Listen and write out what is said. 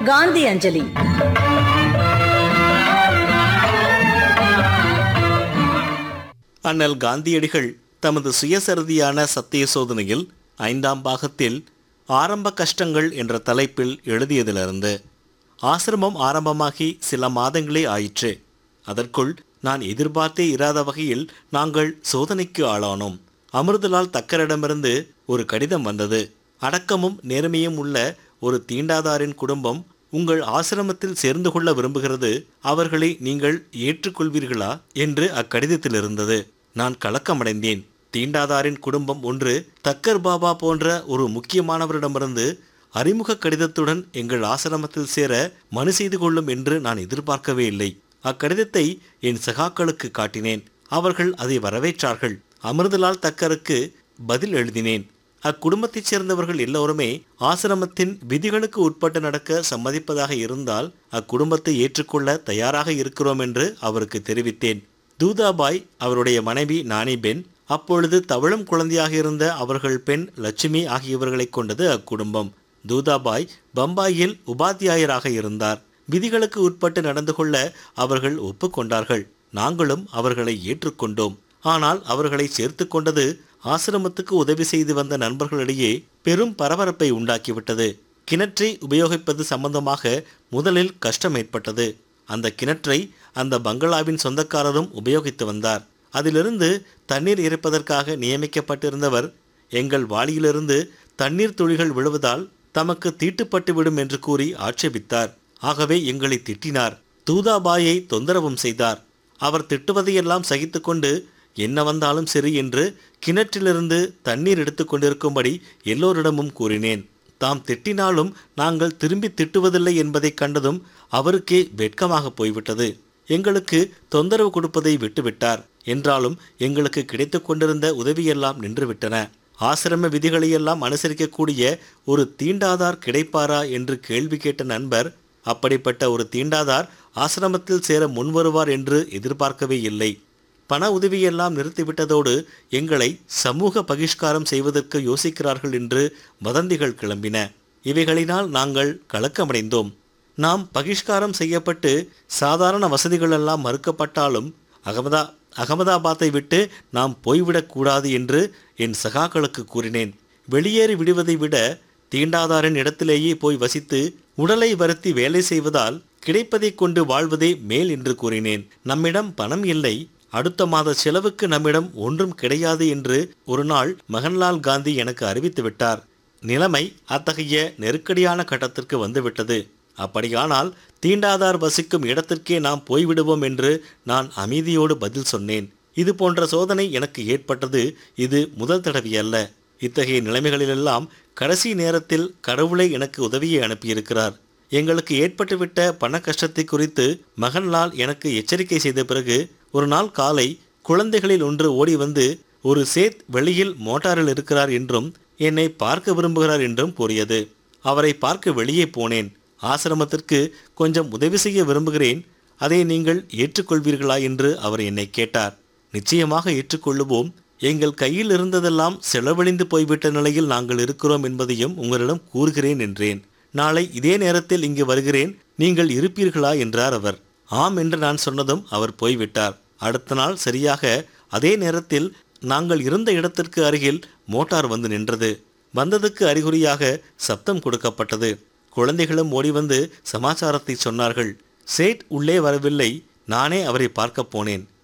காந்தி அஞ்சலி அண்ணல் காந்தியடிகள் தமது சுயசரிதியான சத்திய சோதனையில் ஐந்தாம் பாகத்தில் ஆரம்ப கஷ்டங்கள் என்ற தலைப்பில் எழுதியதிலிருந்து ஆசிரமம் ஆரம்பமாகி சில மாதங்களே ஆயிற்று அதற்குள் நான் எதிர்பார்த்தே இராத வகையில் நாங்கள் சோதனைக்கு ஆளானோம் அமிர்தலால் தக்கரிடமிருந்து ஒரு கடிதம் வந்தது அடக்கமும் நேர்மையும் உள்ள ஒரு தீண்டாதாரின் குடும்பம் உங்கள் ஆசிரமத்தில் சேர்ந்து கொள்ள விரும்புகிறது அவர்களை நீங்கள் ஏற்றுக்கொள்வீர்களா என்று அக்கடிதத்தில் இருந்தது நான் கலக்கமடைந்தேன் தீண்டாதாரின் குடும்பம் ஒன்று தக்கர் பாபா போன்ற ஒரு முக்கியமானவரிடமிருந்து அறிமுக கடிதத்துடன் எங்கள் ஆசிரமத்தில் சேர மனு செய்து கொள்ளும் என்று நான் எதிர்பார்க்கவே இல்லை அக்கடிதத்தை என் சகாக்களுக்கு காட்டினேன் அவர்கள் அதை வரவேற்றார்கள் அமிர்தலால் தக்கருக்கு பதில் எழுதினேன் அக்குடும்பத்தைச் சேர்ந்தவர்கள் எல்லோருமே ஆசிரமத்தின் விதிகளுக்கு உட்பட்டு நடக்க சம்மதிப்பதாக இருந்தால் அக்குடும்பத்தை ஏற்றுக்கொள்ள தயாராக இருக்கிறோம் என்று அவருக்கு தெரிவித்தேன் தூதாபாய் அவருடைய மனைவி நானிபென் அப்பொழுது தவழும் குழந்தையாக இருந்த அவர்கள் பெண் லட்சுமி ஆகியவர்களைக் கொண்டது அக்குடும்பம் தூதாபாய் பம்பாயில் உபாத்தியாயராக இருந்தார் விதிகளுக்கு உட்பட்டு நடந்து கொள்ள அவர்கள் ஒப்புக்கொண்டார்கள் நாங்களும் அவர்களை ஏற்றுக்கொண்டோம் ஆனால் அவர்களை சேர்த்து கொண்டது ஆசிரமத்துக்கு உதவி செய்து வந்த நண்பர்களிடையே பெரும் பரபரப்பை உண்டாக்கிவிட்டது கிணற்றை உபயோகிப்பது சம்பந்தமாக முதலில் கஷ்டம் ஏற்பட்டது அந்த கிணற்றை அந்த பங்களாவின் சொந்தக்காரரும் உபயோகித்து வந்தார் அதிலிருந்து தண்ணீர் இறைப்பதற்காக நியமிக்கப்பட்டிருந்தவர் எங்கள் வாளியிலிருந்து தண்ணீர் துளிகள் விழுவதால் தமக்கு தீட்டுப்பட்டு விடும் என்று கூறி ஆட்சேபித்தார் ஆகவே எங்களை திட்டினார் தூதாபாயை தொந்தரவும் செய்தார் அவர் திட்டுவதையெல்லாம் சகித்துக்கொண்டு என்ன வந்தாலும் சரி என்று கிணற்றிலிருந்து தண்ணீர் எடுத்துக் கொண்டிருக்கும்படி எல்லோரிடமும் கூறினேன் தாம் திட்டினாலும் நாங்கள் திரும்பி திட்டுவதில்லை என்பதைக் கண்டதும் அவருக்கே வெட்கமாக போய்விட்டது எங்களுக்கு தொந்தரவு கொடுப்பதை விட்டுவிட்டார் என்றாலும் எங்களுக்கு கிடைத்துக் கொண்டிருந்த உதவியெல்லாம் நின்றுவிட்டன ஆசிரம விதிகளையெல்லாம் அனுசரிக்கக்கூடிய ஒரு தீண்டாதார் கிடைப்பாரா என்று கேள்வி கேட்ட நண்பர் அப்படிப்பட்ட ஒரு தீண்டாதார் ஆசிரமத்தில் சேர முன்வருவார் என்று எதிர்பார்க்கவே இல்லை பண உதவியெல்லாம் நிறுத்திவிட்டதோடு எங்களை சமூக பகிஷ்காரம் செய்வதற்கு யோசிக்கிறார்கள் என்று வதந்திகள் கிளம்பின இவைகளினால் நாங்கள் கலக்கமடைந்தோம் நாம் பகிஷ்காரம் செய்யப்பட்டு சாதாரண வசதிகளெல்லாம் மறுக்கப்பட்டாலும் அகமதா அகமதாபாத்தை விட்டு நாம் போய்விடக்கூடாது என்று என் சகாக்களுக்கு கூறினேன் வெளியேறி விடுவதை விட தீண்டாதாரின் இடத்திலேயே போய் வசித்து உடலை வருத்தி வேலை செய்வதால் கிடைப்பதைக் கொண்டு வாழ்வதே மேல் என்று கூறினேன் நம்மிடம் பணம் இல்லை அடுத்த மாத செலவுக்கு நம்மிடம் ஒன்றும் கிடையாது என்று ஒரு நாள் மகன்லால் காந்தி எனக்கு அறிவித்து விட்டார் நிலைமை அத்தகைய நெருக்கடியான கட்டத்திற்கு வந்துவிட்டது அப்படியானால் தீண்டாதார் வசிக்கும் இடத்திற்கே நாம் போய்விடுவோம் என்று நான் அமைதியோடு பதில் சொன்னேன் இது போன்ற சோதனை எனக்கு ஏற்பட்டது இது முதல் தடவை அல்ல இத்தகைய நிலைமைகளிலெல்லாம் கடைசி நேரத்தில் கடவுளை எனக்கு உதவியை அனுப்பியிருக்கிறார் எங்களுக்கு ஏற்பட்டுவிட்ட பண கஷ்டத்தை குறித்து மகன்லால் எனக்கு எச்சரிக்கை செய்த பிறகு ஒரு நாள் காலை குழந்தைகளில் ஒன்று ஓடி வந்து ஒரு சேத் வெளியில் மோட்டாரில் இருக்கிறார் என்றும் என்னை பார்க்க விரும்புகிறார் என்றும் கூறியது அவரை பார்க்க வெளியே போனேன் ஆசிரமத்திற்கு கொஞ்சம் உதவி செய்ய விரும்புகிறேன் அதை நீங்கள் ஏற்றுக்கொள்வீர்களா என்று அவர் என்னை கேட்டார் நிச்சயமாக ஏற்றுக்கொள்ளுவோம் எங்கள் கையில் இருந்ததெல்லாம் செலவழிந்து போய்விட்ட நிலையில் நாங்கள் இருக்கிறோம் என்பதையும் உங்களிடம் கூறுகிறேன் என்றேன் நாளை இதே நேரத்தில் இங்கு வருகிறேன் நீங்கள் இருப்பீர்களா என்றார் அவர் ஆம் என்று நான் சொன்னதும் அவர் போய்விட்டார் அடுத்த நாள் சரியாக அதே நேரத்தில் நாங்கள் இருந்த இடத்திற்கு அருகில் மோட்டார் வந்து நின்றது வந்ததுக்கு அறிகுறியாக சப்தம் கொடுக்கப்பட்டது குழந்தைகளும் ஓடி வந்து சமாச்சாரத்தை சொன்னார்கள் சேட் உள்ளே வரவில்லை நானே அவரை பார்க்க போனேன்